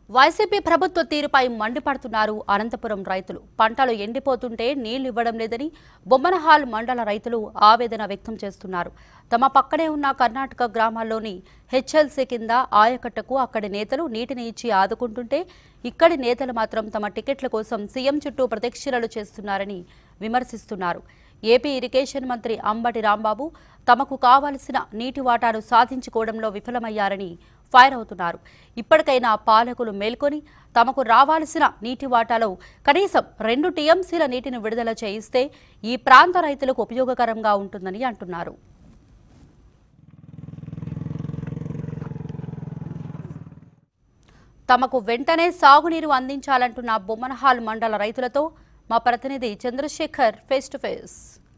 YCP ప్రభుత్వ తీరుపై మండిపడుతున్నారు అనంతపురం రైతులు పంటలు ఎండిపోతుంటే నీళ్లు ఇవ్వడం లేదని బొమ్మనహాల్ మండల రైతులు ఆవేదన వ్యక్తం చేస్తున్నారు తమ పక్కనే ఉన్న కర్ణాటక గ్రామాల్లోని హెచ్ఎల్సీ కింద ఆయకట్టకు అక్కడి నేతలు నీటిని ఇచ్చి ఆదుకుంటుంటే ఇక్కడి నేతలు మాత్రం తమ టికెట్ల కోసం సీఎం చుట్టూ ప్రదక్షిణలు చేస్తున్నారని విమర్శిస్తున్నారు ఏపీ ఇరిగేషన్ మంత్రి అంబటి రాంబాబు తమకు కావలసిన నీటి వాటాను సాధించుకోవడంలో విఫలమయ్యారని ఫైర్ అవుతున్నారు ఇప్పటికైనా పాలకులు మేల్కొని తమకు రావాల్సిన నీటి వాటాలో కనీసం రెండు టీఎంసీల నీటిని విడుదల చేయిస్తే ఈ ప్రాంత రైతులకు ఉపయోగకరంగా ఉంటుందని అంటున్నారు తమకు వెంటనే సాగునీరు అందించాలంటున్న బొమ్మనహాల్ మండల రైతులతో మా ప్రతినిధి చంద్రశేఖర్ ఫేస్ టు ఫేస్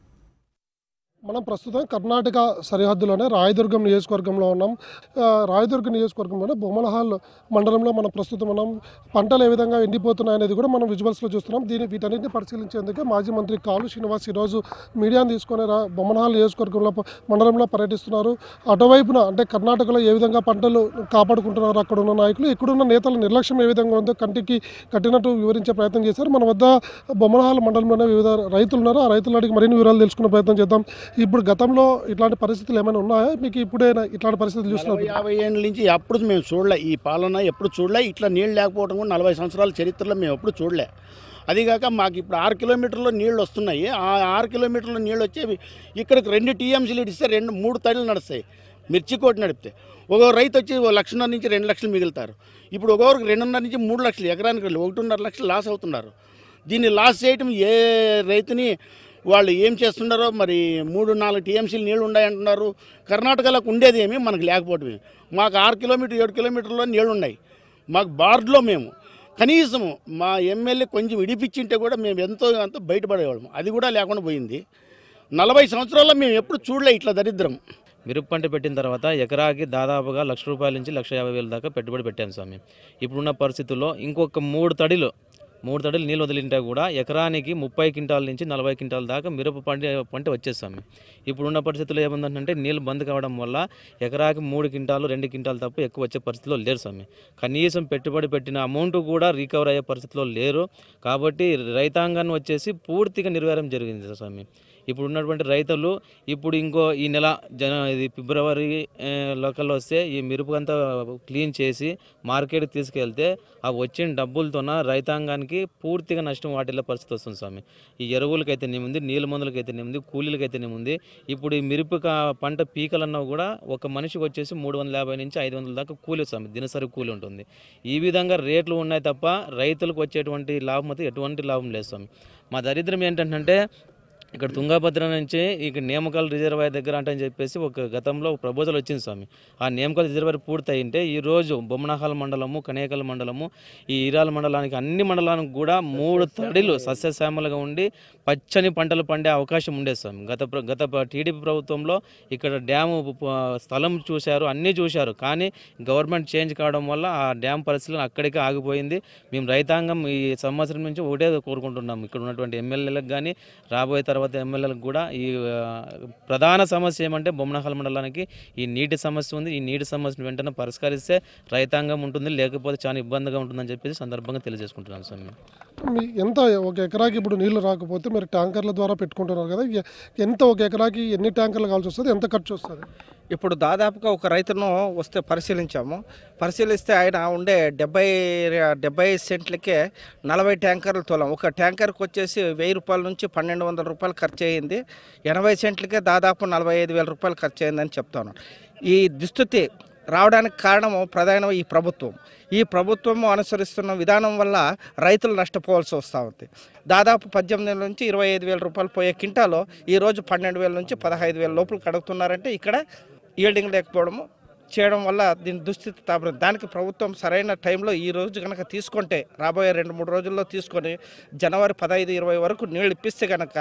మనం ప్రస్తుతం కర్ణాటక సరిహద్దులోనే రాయదుర్గం నియోజకవర్గంలో ఉన్నాం ఆ, రాయదుర్గం నియోజకవర్గంలోనే బొమ్మలహాల్ మండలంలో మనం ప్రస్తుతం మనం పంటలు ఏ విధంగా ఎండిపోతున్నాయనేది కూడా మనం విజువల్స్లో చూస్తున్నాం దీని వీటన్నిటిని పరిశీలించేందుకే మాజీ మంత్రి కాలు శ్రీనివాస్ ఈరోజు మీడియాను తీసుకొని రా బొమ్మలహాల్ నియోజకవర్గంలో ప- మండలంలో పర్యటిస్తున్నారు అటువైపున అంటే కర్ణాటకలో ఏ విధంగా పంటలు కాపాడుకుంటున్నారు అక్కడ ఉన్న నాయకులు ఇక్కడున్న నేతల నిర్లక్ష్యం ఏ విధంగా ఉందో కంటికి కట్టినట్టు వివరించే ప్రయత్నం చేశారు మన వద్ద బొమ్మలహాల్ మండలంలోనే వివిధ రైతులు ఉన్నారు ఆ రైతులను అడిగి మరిన్ని వివరాలు తెలుసుకునే ప్రయత్నం చేద్దాం ఇప్పుడు గతంలో ఇట్లాంటి పరిస్థితులు ఏమైనా ఉన్నాయా మీకు ఇప్పుడే ఇట్లాంటి పరిస్థితులు నలభై చూస్తున్నారు యాభై ఏళ్ళ నుంచి ఎప్పుడు మేము చూడలే ఈ పాలన ఎప్పుడు చూడలే ఇట్లా నీళ్ళు లేకపోవడం కూడా నలభై సంవత్సరాల చరిత్రలో మేము ఎప్పుడు చూడలే అదిగాక మాకు ఇప్పుడు ఆరు కిలోమీటర్లో నీళ్ళు వస్తున్నాయి ఆ ఆరు కిలోమీటర్ల నీళ్ళు వచ్చేవి ఇక్కడికి రెండు టీఎంసీలు ఇస్తే రెండు మూడు తడులు నడుస్తాయి మిర్చి కోటి నడిపితే ఒక్కొక్క రైతు వచ్చి ఓ లక్షన్నర నుంచి రెండు లక్షలు మిగులుతారు ఇప్పుడు ఒక్కొక్కరికి రెండున్నర నుంచి మూడు లక్షలు ఎకరానికి ఒకటిన్నర లక్షలు లాస్ అవుతున్నారు దీన్ని లాస్ చేయటం ఏ రైతుని వాళ్ళు ఏం చేస్తున్నారో మరి మూడు నాలుగు టీఎంసీలు నీళ్ళు ఉన్నాయంటున్నారు కర్ణాటకలోకి ఉండేది ఏమి మనకు లేకపోవటమే మాకు ఆరు కిలోమీటర్ ఏడు కిలోమీటర్లో నీళ్ళు ఉన్నాయి మాకు బార్డ్లో మేము కనీసం మా ఎమ్మెల్యే కొంచెం ఇడిపించింటే కూడా మేము ఎంతో ఎంతో బయటపడేవాళ్ళం అది కూడా లేకుండా పోయింది నలభై సంవత్సరాల్లో మేము ఎప్పుడు చూడలే ఇట్లా దరిద్రం మిరప పంట పెట్టిన తర్వాత ఎకరాకి దాదాపుగా లక్ష రూపాయల నుంచి లక్ష యాభై వేల దాకా పెట్టుబడి పెట్టాను స్వామి ఇప్పుడున్న పరిస్థితుల్లో ఇంకొక మూడు తడిలు మూడు తడిలు నీళ్ళు వదిలింటే కూడా ఎకరానికి ముప్పై క్వింటాల నుంచి నలభై క్వింటాల దాకా మిరప పంట పంట వచ్చేది స్వామి ఇప్పుడున్న పరిస్థితుల్లో ఏముందంటే నీళ్ళు బంద్ కావడం వల్ల ఎకరాకి మూడు క్వింటాలు రెండు క్వింటాలు తప్ప ఎక్కువ వచ్చే పరిస్థితిలో లేరు స్వామి కనీసం పెట్టుబడి పెట్టిన అమౌంట్ కూడా రికవర్ అయ్యే పరిస్థితిలో లేరు కాబట్టి రైతాంగాన్ని వచ్చేసి పూర్తిగా నిర్వీర్యం జరిగింది స్వామి ఇప్పుడు ఉన్నటువంటి రైతులు ఇప్పుడు ఇంకో ఈ నెల జన ఇది ఫిబ్రవరి ఆ, లోకల్లో వస్తే ఈ మిరప అంతా క్లీన్ చేసి మార్కెట్కి తీసుకెళ్తే ఆ వచ్చిన డబ్బులతోన రైతాంగానికి పూర్తిగా నష్టం వాటిల్లే పరిస్థితి వస్తుంది స్వామి ఈ ఎరువులకైతే నేముంది నీళ్ళ మందులకైతే నేముంది కూలీలకైతే నేముంది ఇప్పుడు ఈ మిరప కా- పంట పీకలన్నా కూడా ఒక మనిషికి వచ్చేసి మూడు వందల యాభై నుంచి ఐదు వందల దాకా కూలి స్వామి దినసరి కూలి ఉంటుంది ఈ విధంగా రేట్లు ఉన్నాయి తప్ప రైతులకు వచ్చేటువంటి లాభం అయితే ఎటువంటి లాభం లేదు స్వామి మా దరిద్రం ఏంటంటే ఇక్కడ తుంగభద్ర నుంచి ఇక్కడ నేమకల్ రిజర్వాయర్ దగ్గర అంటే అని చెప్పేసి ఒక గతంలో ఒక ప్రపోజల్ వచ్చింది స్వామి ఆ నేమకల్ రిజర్వాయర్ పూర్తయింటే ఈ రోజు బొమ్మనహాల్ మండలము కనేకల్ మండలము ఈ ఈరాల మండలానికి అన్ని మండలానికి కూడా మూడు తడిలు సస్యశ్యామలుగా ఉండి పచ్చని పంటలు పండే అవకాశం ఉండేది స్వామి గత ప్ర- గత ప్ర- టీడీపీ ప్రభుత్వంలో ఇక్కడ డ్యాము ప- స్థలం చూశారు అన్నీ చూశారు కానీ గవర్నమెంట్ చేంజ్ కావడం వల్ల ఆ డ్యామ్ పరిస్థితులు అక్కడికే ఆగిపోయింది మేము రైతాంగం ఈ సంవత్సరం నుంచి ఒకటే కోరుకుంటున్నాం ఇక్కడ ఉన్నటువంటి ఎమ్మెల్యేలకు కానీ రాబోయే తర్వాత ఎమ్మెల్యేలకు కూడా ఈ ఆ, ప్రధాన సమస్య ఏమంటే బొమ్మనహల్ మండలానికి ఈ నీటి సమస్య ఉంది ఈ నీటి సమస్యను వెంటనే పరిష్కరిస్తే రైతాంగం ఉంటుంది లేకపోతే చాలా ఇబ్బందిగా ఉంటుందని చెప్పేసి సందర్భంగా తెలియజేసుకుంటున్నాం స్వామి మీ ఎంత ఒక ఎకరాకి ఇప్పుడు నీళ్లు రాకపోతే మీరు ట్యాంకర్ల ద్వారా పెట్టుకుంటున్నారు కదా ఎ- ఎంత ఒక ఎకరాకి ఎన్ని ట్యాంకర్లు కావాల్సి వస్తుంది ఎంత ఖర్చు వస్తుంది ఇప్పుడు దాదాపుగా ఒక రైతును వస్తే పరిశీలించాము పరిశీలిస్తే ఆయన ఉండే డెబ్బై డెబ్బై సెంట్లకే నలభై ట్యాంకర్లు తోలాం ఒక ట్యాంకర్కి వచ్చేసి వెయ్యి రూపాయల నుంచి పన్నెండు వందల రూపాయలు ఖర్చు అయ్యింది ఎనభై సెంట్లకే దాదాపు నలభై ఐదు వేల రూపాయలు ఖర్చు అయిందని చెప్తాను ఈ దుస్థితి రావడానికి కారణము ప్రధానం ఈ ప్రభుత్వం ఈ ప్రభుత్వము అనుసరిస్తున్న విధానం వల్ల రైతులు నష్టపోవాల్సి వస్తూ ఉంది దాదాపు పద్దెనిమిది వేల నుంచి ఇరవై ఐదు వేల రూపాయలు పోయే కింటాలో ఈరోజు పన్నెండు వేల నుంచి పదహైదు వేల లోపల కడుగుతున్నారంటే ఇక్కడ ఈల్డింగ్ లేకపోవడము చేయడం వల్ల దీని దుస్థితి తాపడం దానికి ప్రభుత్వం సరైన టైంలో ఈ రోజు కనుక తీసుకుంటే రాబోయే రెండు మూడు రోజుల్లో తీసుకొని జనవరి పదహైదు ఇరవై వరకు నీళ్ళు ఇప్పిస్తే కనుక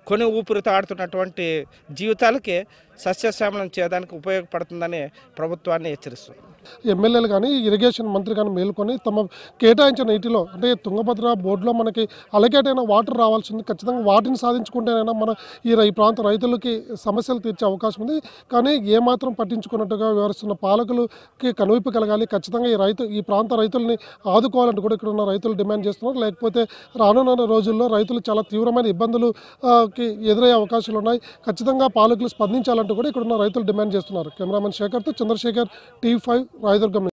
కొని ఊపిరితో ఆడుతున్నటువంటి జీవితాలకి సస్యశ్యామలం చేయడానికి ఉపయోగపడుతుందని ప్రభుత్వాన్ని హెచ్చరిస్తుంది ఎమ్మెల్యేలు కానీ ఇరిగేషన్ మంత్రి కానీ మేల్కొని తమ కేటాయించిన నీటిలో అంటే తుంగభద్ర బోర్డులో మనకి అలకేట్ అయిన వాటర్ రావాల్సింది ఖచ్చితంగా వాటిని సాధించుకుంటేనైనా మన ఈ రై- ఈ ప్రాంత రైతులకి సమస్యలు తీర్చే అవకాశం ఉంది కానీ ఏమాత్రం పట్టించుకున్నట్టుగా వ్యవహరిస్తున్న పాలకులకి కనువిప్పు కలగాలి ఖచ్చితంగా ఈ రైతు ఈ ప్రాంత రైతుల్ని ఆదుకోవాలంటూ కూడా ఇక్కడ ఉన్న రైతులు డిమాండ్ చేస్తున్నారు లేకపోతే రానున్న రోజుల్లో రైతులు చాలా తీవ్రమైన ఇబ్బందులు ఆ, కి ఎదురయ్యే అవకాశాలు ఉన్నాయి ఖచ్చితంగా పాలకులు స్పందించాలంటూ కూడా ఇక్కడ ఉన్న రైతులు డిమాండ్ చేస్తున్నారు కెమెరామెన్ శేఖర్తో చంద్రశేఖర్ టీవీ ఫైవ్ రాయదుర్గం